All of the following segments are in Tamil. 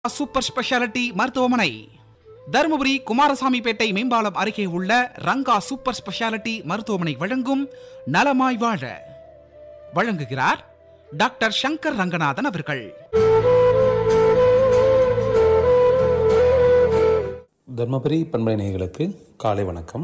சூப்பர் ஸ்பெஷாலிட்டி மருத்துவமனை தருமபுரி குமாரசாமிப்பேட்டை மேம்பாலம் அருகே உள்ள ரங்கா சூப்பர் ஸ்பெஷாலிட்டி மருத்துவமனை வழங்கும் நலமாய் வாழ வழங்குகிறார் டாக்டர் சங்கர் ரங்கநாதன் அவர்கள் தர்மபுரி பண்பலை நேயர்களுக்கு காலை வணக்கம்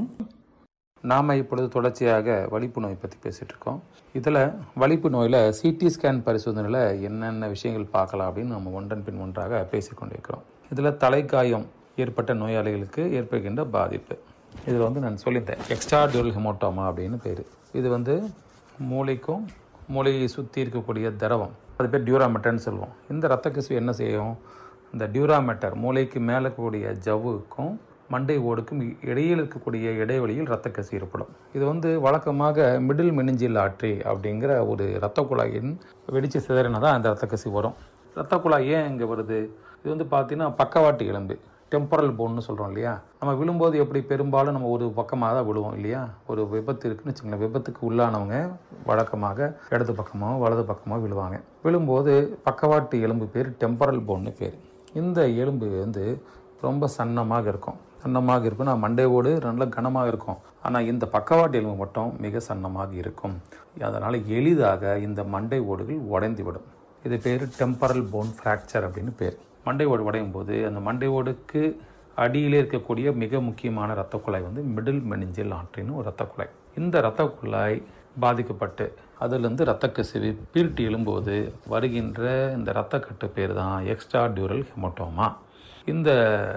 நாம் இப்பொழுது தொடர்ச்சியாக வலிப்பு நோய் பற்றி பேசிகிட்டு இருக்கோம் இதில் வலிப்பு நோயில் சிடி ஸ்கேன் பரிசோதனையில் என்னென்ன விஷயங்கள் பார்க்கலாம் அப்படின்னு நம்ம ஒன்றன் பின் ஒன்றாக பேசிக்கொண்டிருக்கிறோம் இதில் தலைக்காயம் ஏற்பட்ட நோயாளிகளுக்கு ஏற்படுகின்ற பாதிப்பு இதில் வந்து நான் சொல்லியிருந்தேன் எக்ஸ்ட்ரா டியூரல் ஹெமோட்டோமா அப்படின்னு பேர் இது வந்து மூளைக்கும் மூளையை சுற்றி இருக்கக்கூடிய திரவம் அது பேர் டியூராமெட்டர்னு சொல்லுவோம் இந்த ரத்த கசிவு என்ன செய்யும் இந்த டியூராமெட்டர் மூளைக்கு மேலே இருக்கக்கூடிய ஜவ்வுக்கும் மண்டை ஓடுக்கும் இடையில் இருக்கக்கூடிய இடைவெளியில் இரத்த கசி ஏற்படும் இது வந்து வழக்கமாக மிடில் மெனிஞ்சில் ஆற்றி அப்படிங்கிற ஒரு இரத்த குழாயின் வெடிச்சு சிதறினா தான் அந்த இரத்த கசி வரும் இரத்த குழாய் ஏன் இங்கே வருது இது வந்து பார்த்தீங்கன்னா பக்கவாட்டு எலும்பு டெம்பரல் போன்னு சொல்கிறோம் இல்லையா நம்ம விழும்போது எப்படி பெரும்பாலும் நம்ம ஒரு பக்கமாக தான் விழுவோம் இல்லையா ஒரு விபத்து இருக்குன்னு வச்சுங்களேன் விபத்துக்கு உள்ளானவங்க வழக்கமாக இடது பக்கமோ வலது பக்கமோ விழுவாங்க விழும்போது பக்கவாட்டு எலும்பு பேர் டெம்பரல் போன்னு பேர் இந்த எலும்பு வந்து ரொம்ப சன்னமாக இருக்கும் சன்னமாக இருக்கும்னா மண்டை ஓடு நல்ல கனமாக இருக்கும் ஆனால் இந்த பக்கவாட்டு எலும்பு மட்டும் மிக சன்னமாக இருக்கும் அதனால் எளிதாக இந்த மண்டை ஓடுகள் உடைந்து விடும் இது பேர் டெம்பரல் போன் ஃப்ராக்சர் அப்படின்னு பேர் மண்டை ஓடு உடையும் போது அந்த மண்டை ஓடுக்கு அடியிலே இருக்கக்கூடிய மிக முக்கியமான இரத்த குழாய் வந்து மிடில் மெனிஞ்சல் ஆற்றின்னு ஒரு இரத்த குழாய் இந்த இரத்த குழாய் பாதிக்கப்பட்டு அதிலிருந்து இரத்த கசிவு பீர்ட்டி எழும்போது வருகின்ற இந்த இரத்த கட்டு பேர் தான் எக்ஸ்ட்ரா டியூரல் ஹெமோட்டோமா இந்த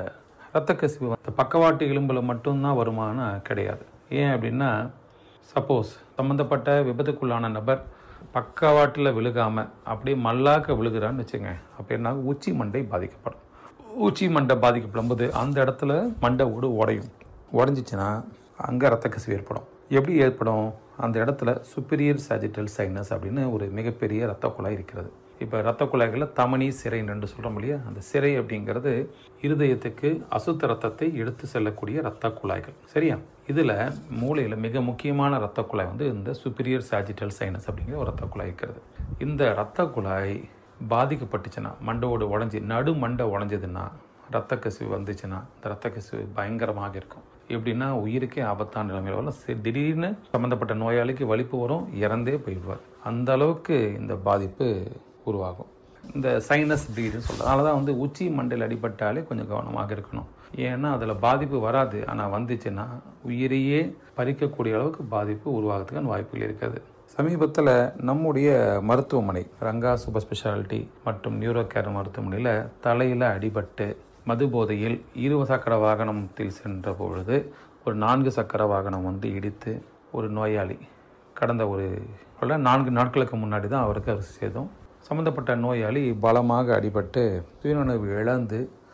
இரத்த கசிவு வந்து பக்கவாட்டு எலும்பில் மட்டும்தான் வருமானா கிடையாது ஏன் அப்படின்னா சப்போஸ் சம்மந்தப்பட்ட விபத்துக்குள்ளான நபர் பக்கவாட்டில் விழுகாம அப்படியே மல்லாக்க விழுகிறான்னு வச்சுங்க அப்போ என்ன ஆகும்? உச்சி மண்டை பாதிக்கப்படும் உச்சி மண்டை பாதிக்கப்படும் போது அந்த இடத்துல மண்டை ஓடு உடையும் உடஞ்சிச்சின்னா அங்கே ரத்த கசிவு ஏற்படும் எப்படி ஏற்படும் அந்த இடத்துல சுப்பீரியர் சாஜிட்டல் சைனஸ் அப்படின்னு ஒரு மிகப்பெரிய இரத்த குழாய் இருக்கிறது இப்போ இரத்த குழாய்களில் தமனி சிறை ரெண்டு சொல்கிறோம் இல்லையா அந்த சிறை அப்படிங்கிறது இருதயத்துக்கு அசுத்த ரத்தத்தை எடுத்து செல்லக்கூடிய இரத்த குழாய்கள் சரியா இதில் மூளையில் மிக முக்கியமான இரத்த குழாய் வந்து இந்த சுப்பீரியர் சாஜிட்டல் சைனஸ் அப்படிங்கிற ஒரு இரத்த குழாய் இருக்கிறது இந்த இரத்த குழாய் பாதிக்கப்பட்டுச்சுன்னா மண்டோடு உடஞ்சி நடு மண்டை உடஞ்சதுன்னா ரத்த கசிவு வந்துச்சுன்னா இந்த ரத்த கசிவு பயங்கரமாக இருக்கும் எப்படின்னா உயிருக்கே ஆபத்தான நிலைமையில வரும் சி- திடீர்னு சம்மந்தப்பட்ட நோயாளிக்கு வலிப்பு வரும் இறந்தே போயிடுவார் அந்த அளவுக்கு இந்த பாதிப்பு உருவாகும் இந்த சைனஸ் ப்ளீடுன்னு சொல்கிறோம் அதனால தான் வந்து உச்சி மண்டையில் அடிபட்டாலே கொஞ்சம் கவனமாக இருக்கணும் ஏன்னா அதில் பாதிப்பு வராது ஆனால் வந்துச்சுன்னா உயிரையே பறிக்கக்கூடிய அளவுக்கு பாதிப்பு உருவாகிறதுக்கான வாய்ப்புகள் இருக்குது சமீபத்தில் நம்முடைய மருத்துவமனை ரங்கா சூப்பர் ஸ்பெஷாலிட்டி மற்றும் நியூரோ கேர் மருத்துவமனையில் தலையில் அடிபட்டு மது போதையில் இரு சக்கர வாகனத்தில் சென்ற பொழுது ஒரு நான்கு சக்கர வாகனம் வந்து இடித்து ஒரு நோயாளி கடந்த ஒரு கொள்ள நான்கு நாட்களுக்கு முன்னாடி தான் அவருக்கு அது சேதம் சம்மந்தப்பட்ட நோயாளி பலமாக அடிபட்டு சுயநுணர்வு இழந்து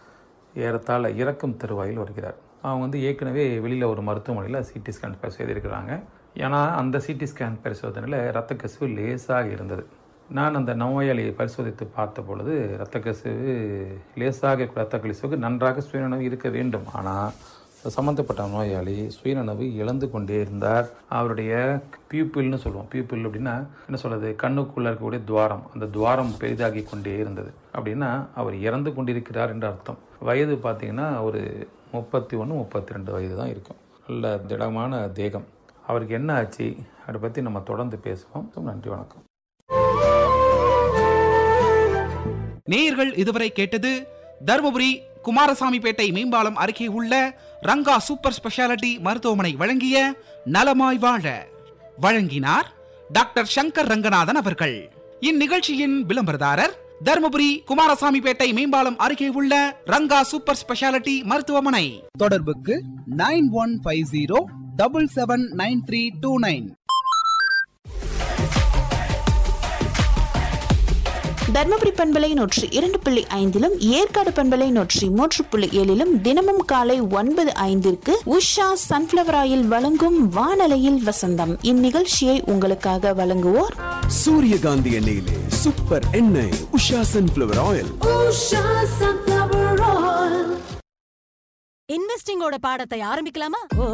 ஏறத்தாழ இறக்கும் தருவாயில் வருகிறார் அவங்க வந்து ஏற்கனவே வெளியில் ஒரு மருத்துவமனையில் சிடி ஸ்கேன் செய்திருக்கிறாங்க ஏன்னா அந்த சிடி ஸ்கேன் பரிசோதனையில் இரத்த கசிவு லேசாக இருந்தது நான் அந்த நோயாளியை பரிசோதித்து பார்த்த பொழுது இரத்த கசிவு லேசாக இருக்கிற இரத்த கசிவுக்கு நன்றாக சுயநனவு இருக்க வேண்டும் ஆனால் சம்மந்தப்பட்ட நோயாளி சுயநனவு இழந்து கொண்டே இருந்தார் அவருடைய பியூப்பிள்னு சொல்லுவோம் பியூப்பிள் அப்படின்னா என்ன சொல்றது கண்ணுக்குள்ள இருக்கக்கூடிய துவாரம் அந்த துவாரம் பெரிதாகி கொண்டே இருந்தது அப்படின்னா அவர் இறந்து கொண்டிருக்கிறார் என்ற அர்த்தம் வயது பார்த்தீங்கன்னா ஒரு முப்பத்தி ஒன்று முப்பத்தி ரெண்டு வயது தான் இருக்கும் நல்ல திடமான தேகம் அவருக்கு என்ன ஆச்சு அதை பற்றி நம்ம தொடர்ந்து பேசுவோம் நன்றி வணக்கம் நேயர்கள் இதுவரை கேட்டது தருமபுரி குமாரசாமிப்பேட்டை மேம்பாலம் அருகே உள்ள ரங்கா சூப்பர் ஸ்பெஷாலிட்டி மருத்துவமனை வழங்கிய நலமாய் வாழ வழங்கினார் டாக்டர் சங்கர் ரங்கநாதன் அவர்கள் இந்நிகழ்ச்சியின் விளம்பரதாரர் தருமபுரி குமாரசாமிப்பேட்டை மேம்பாலம் அருகே உள்ள ரங்கா சூப்பர் ஸ்பெஷாலிட்டி மருத்துவமனை தொடர்புக்கு nine one five zero double seven nine three two nine Dharmapuri பண்பலை நூற்றி இரண்டு புள்ளி ஐந்திலும் ஏற்காடு பண்பலை நூற்றி மூன்று புள்ளி ஏழிலும் தினமும் காலை ஒன்பது ஐந்திற்கு உஷா சன்ஃபிளவர் ஆயில் வழங்கும் வானலையில் வசந்தம் இந்நிகழ்ச்சியை உங்களுக்காக வழங்குவோர் சூரியகாந்தி எண்ணெயிலே சூப்பர் எண்ணெய் உஷா சன்ஃபிளவர் ஆயில் இன்வெஸ்டிங்கோட பாடத்தை ஆரம்பிக்கலாமா ஓ